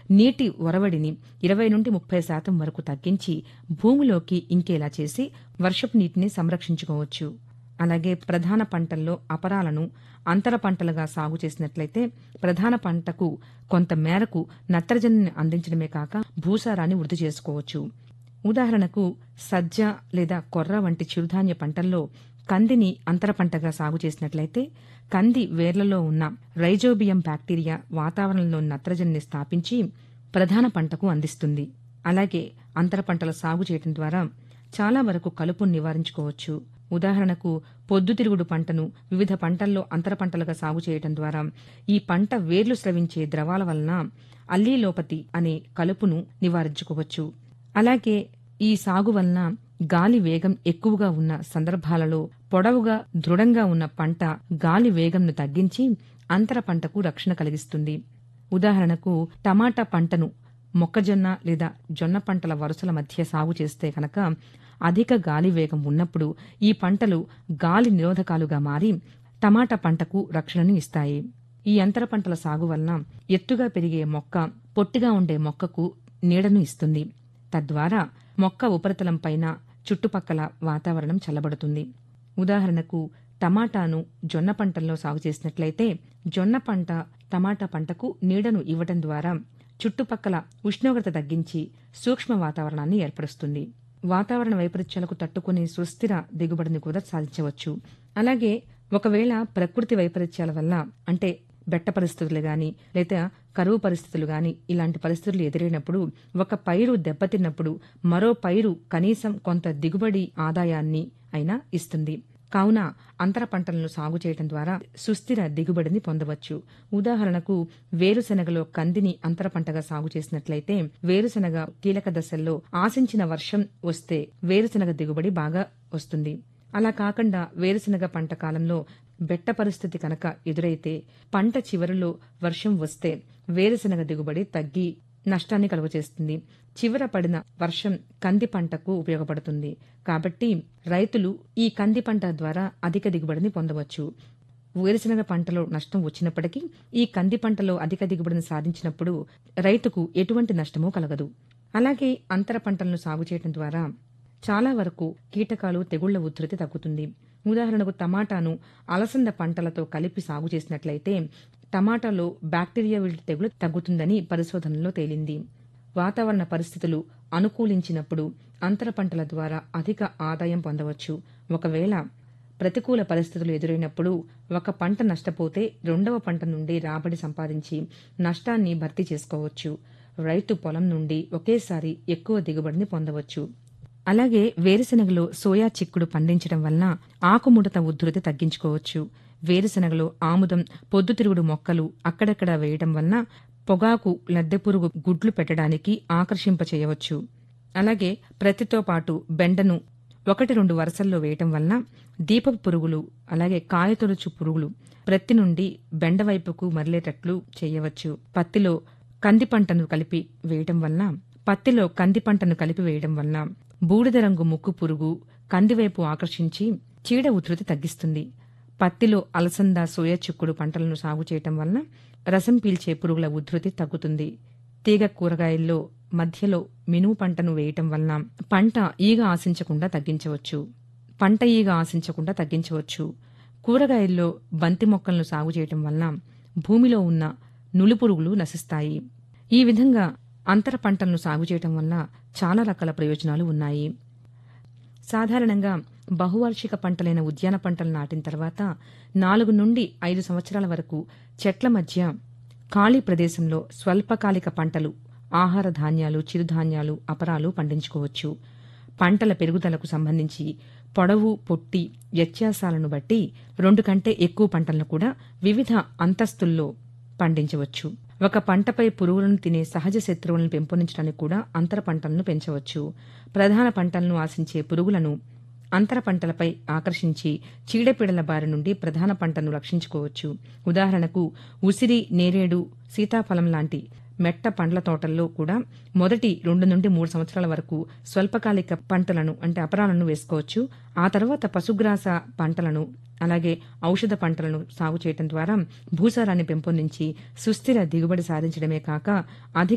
నీటి ఒరవడిని ఇరవై నుండి ముప్పై శాతం వరకు తగ్గించి భూమిలోకి ఇంకేలా చేసి వర్షపు నీటిని సంరక్షించుకోవచ్చు అలాగే ప్రధాన పంటల్లో అపరాలను అంతర పంటలుగా సాగు చేసినట్లయితే ప్రధాన పంటకు కొంత మేరకు నత్రజనిని అందించడమే కాక భూసారాన్ని వృద్ధి చేసుకోవచ్చు ఉదాహరణకు సజ్జ లేదా కొర్ర వంటి చిరుధాన్య పంటల్లో కందిని అంతర పంటగా సాగు చేసినట్లయితే కంది వేర్లలో ఉన్న రైజోబియం బ్యాక్టీరియా వాతావరణంలో నత్రజనిని స్థాపించి ప్రధాన పంటకు అందిస్తుంది అలాగే అంతర పంటల సాగు చేయడం ద్వారా చాలా వరకు కలుపును నివారించుకోవచ్చు ఉదాహరణకు పొద్దుతిరుగుడు పంటను వివిధ పంటల్లో అంతర పంటలుగా సాగు చేయడం ద్వారా ఈ పంట వేర్లు స్రవించే ద్రవాల వలన అల్లీలోపతి అనే కలుపును నివారించుకోవచ్చు అలాగే ఈ సాగు వలన గాలి వేగం ఎక్కువగా ఉన్న సందర్భాలలో పొడవుగా దృఢంగా ఉన్న పంట గాలి వేగంను తగ్గించి అంతర పంటకు రక్షణ కలిగిస్తుంది ఉదాహరణకు టమాటా పంటను మొక్కజొన్న లేదా జొన్న పంటల వరుసల మధ్య సాగు చేస్తే కనుక అధిక గాలి వేగం ఉన్నప్పుడు ఈ పంటలు గాలి నిరోధకాలుగా మారి టమాటా పంటకు రక్షణను ఇస్తాయి ఈ అంతర పంటల సాగు వలన ఎత్తుగా పెరిగే మొక్క పొట్టిగా ఉండే మొక్కకు నీడను ఇస్తుంది తద్వారా మొక్క ఉపరితలం పైన చుట్టుపక్కల వాతావరణం చల్లబడుతుంది ఉదాహరణకు టమాటాను జొన్న పంటల్లో సాగు చేసినట్లయితే జొన్న పంట టమాటా పంటకు నీడను ఇవ్వడం ద్వారా చుట్టుపక్కల ఉష్ణోగ్రత తగ్గించి సూక్ష్మ వాతావరణాన్ని ఏర్పరుస్తుంది వాతావరణ వైపరీత్యాలకు తట్టుకునే సుస్థిర దిగుబడిని కూడా సాధించవచ్చు అలాగే ఒకవేళ ప్రకృతి వైపరీత్యాల వల్ల అంటే బెట్ట పరిస్థితులు గాని లేదా కరువు పరిస్థితులు గాని ఇలాంటి పరిస్థితులు ఎదురైనప్పుడు ఒక పైరు దెబ్బతిన్నప్పుడు మరో పైరు కనీసం కొంత దిగుబడి ఆదాయాన్ని అయినా ఇస్తుంది కావున అంతర పంటలను సాగు చేయడం ద్వారా సుస్థిర దిగుబడిని పొందవచ్చు ఉదాహరణకు వేరుశెనగలో కందిని అంతర పంటగా సాగు చేసినట్లయితే వేరుశెనగ కీలక దశల్లో ఆశించిన వర్షం వస్తే వేరుశెనగ దిగుబడి బాగా వస్తుంది అలా కాకుండా వేరుశెనగ పంట కాలంలో బెట్ట పరిస్థితి కనుక ఎదురైతే పంట చివరిలో వర్షం వస్తే వేరుశెనగ దిగుబడి తగ్గి నష్టాన్ని కలుగచేస్తుంది చివర పడిన వర్షం కంది పంటకు ఉపయోగపడుతుంది కాబట్టి రైతులు ఈ కంది పంట ద్వారా అధిక దిగుబడిని పొందవచ్చు వేరుశెనగ పంటలో నష్టం వచ్చినప్పటికీ ఈ కంది పంటలో అధిక దిగుబడిని సాధించినప్పుడు రైతుకు ఎటువంటి నష్టమూ కలగదు అలాగే అంతర పంటలను సాగు చేయడం ద్వారా చాలా వరకు కీటకాలు తెగుళ్ల ఉధృతి తగ్గుతుంది ఉదాహరణకు టమాటాను అలసంద పంటలతో కలిపి సాగు చేసినట్లయితే టమాటాలో బ్యాక్టీరియా విల్ట్ తెగులు తగ్గుతుందని పరిశోధనలో తేలింది వాతావరణ పరిస్థితులు అనుకూలించినప్పుడు అంతర పంటల ద్వారా అధిక ఆదాయం పొందవచ్చు ఒకవేళ ప్రతికూల పరిస్థితులు ఎదురైనప్పుడు ఒక పంట నష్టపోతే రెండవ పంట నుండి రాబడి సంపాదించి నష్టాన్ని భర్తీ చేసుకోవచ్చు రైతు పొలం నుండి ఒకేసారి ఎక్కువ దిగుబడిని పొందవచ్చు అలాగే వేరుశెనగలో సోయా చిక్కుడు పండించడం వలన ఆకుముడత ఉధృతి తగ్గించుకోవచ్చు వేరుశెనగలో ఆముదం పొద్దుతిరుగుడు మొక్కలు అక్కడక్కడ వేయడం వలన పొగాకు లద్దెపురుగు గుడ్లు పెట్టడానికి ఆకర్షింపచేయవచ్చు అలాగే ప్రతితో పాటు బెండను ఒకటి రెండు వరుసల్లో వేయటం వలన దీపపు పురుగులు అలాగే కాయతొలుచు పురుగులు ప్రత్తి నుండి బెండ వైపుకు మరలేటట్లు చేయవచ్చు పత్తిలో కంది పంటను కలిపి వేయటం వలన పత్తిలో కంది పంటను కలిపి వేయడం వలన బూడిద రంగు ముక్కు పురుగు కందివైపు ఆకర్షించి చీడ ఉధృతి తగ్గిస్తుంది పత్తిలో అలసంద సోయా చిక్కుడు పంటలను సాగు చేయటం వలన రసం పీల్చే పురుగుల ఉధృతి తగ్గుతుంది తీగ కూరగాయల్లో మధ్యలో మినుము పంటను వేయటం వలన పంట ఈగ ఆశించకుండా తగ్గించవచ్చు పంట ఈగ ఆశించకుండా తగ్గించవచ్చు కూరగాయల్లో బంతి మొక్కలను సాగు చేయటం వలన భూమిలో ఉన్న నులిపురుగులు నశిస్తాయి ఈ విధంగా అంతర పంటలను సాగు చేయటం వల్ల చాలా రకాల ప్రయోజనాలు ఉన్నాయి సాధారణంగా బహువార్షిక పంటలైన ఉద్యాన పంటలు నాటిన తర్వాత నాలుగు నుండి ఐదు సంవత్సరాల వరకు చెట్ల మధ్య ఖాళీ ప్రదేశంలో స్వల్పకాలిక పంటలు ఆహార ధాన్యాలు చిరుధాన్యాలు అపరాలు పండించుకోవచ్చు పంటల పెరుగుదలకు సంబంధించి పొడవు పొట్టి వ్యత్యాసాలను బట్టి రెండు కంటే ఎక్కువ పంటలను కూడా వివిధ అంతస్తుల్లో పండించవచ్చు ఒక పంటపై పురుగులను తినే సహజ శత్రువులను పెంపొందించడానికి కూడా అంతర పంటలను పెంచవచ్చు ప్రధాన పంటలను ఆశించే పురుగులను అంతర పంటలపై ఆకర్షించి చీడపీడల బారి నుండి ప్రధాన పంటను రక్షించుకోవచ్చు ఉదాహరణకు ఉసిరి నేరేడు సీతాఫలం లాంటి మెట్ట పండ్ల తోటల్లో కూడా మొదటి రెండు నుండి మూడు సంవత్సరాల వరకు స్వల్పకాలిక పంటలను అంటే అపరాలను వేసుకోవచ్చు ఆ తర్వాత పశుగ్రాస పంటలను అలాగే ఔషధ పంటలను సాగు చేయడం ద్వారా భూసారాన్ని పెంపొందించి సుస్థిర దిగుబడి సాధించడమే కాక అధిక